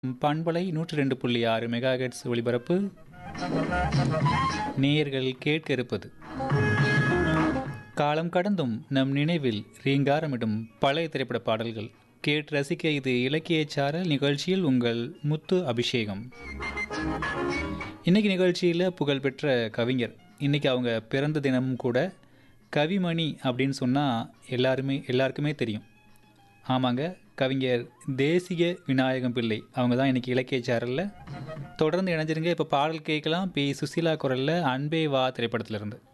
பண்பலை நூற்றி ரெண்டு புள்ளி ஆறு மெகாஹெட்ஸ் ஒளிபரப்பு நேயர்கள் கேட்க இருப்பது காலம் கடந்தும் நம் நினைவில் ரீங்காரமிடும் பழைய திரைப்பட பாடல்கள் கேட்டு ரசிக்க இது இலக்கிய சாரல் நிகழ்ச்சியில் உங்கள் முத்து அபிஷேகம் இன்னைக்கு நிகழ்ச்சியில் புகழ்பெற்ற கவிஞர் இன்னைக்கு அவங்க பிறந்த தினமும் கூட கவிமணி அப்படின்னு சொன்னால் எல்லாருமே எல்லாருக்குமே தெரியும் ஆமாங்க கவிஞர் தேசிக விநாயகம் பிள்ளை அவங்க தான் இன்னைக்கு இலக்கிய சாரலில் தொடர்ந்து இணைஞ்சிருங்க இப்போ பாடல் கேட்கலாம் பி சுசீலா குரலில் அன்பே வா திரைப்படத்திலிருந்து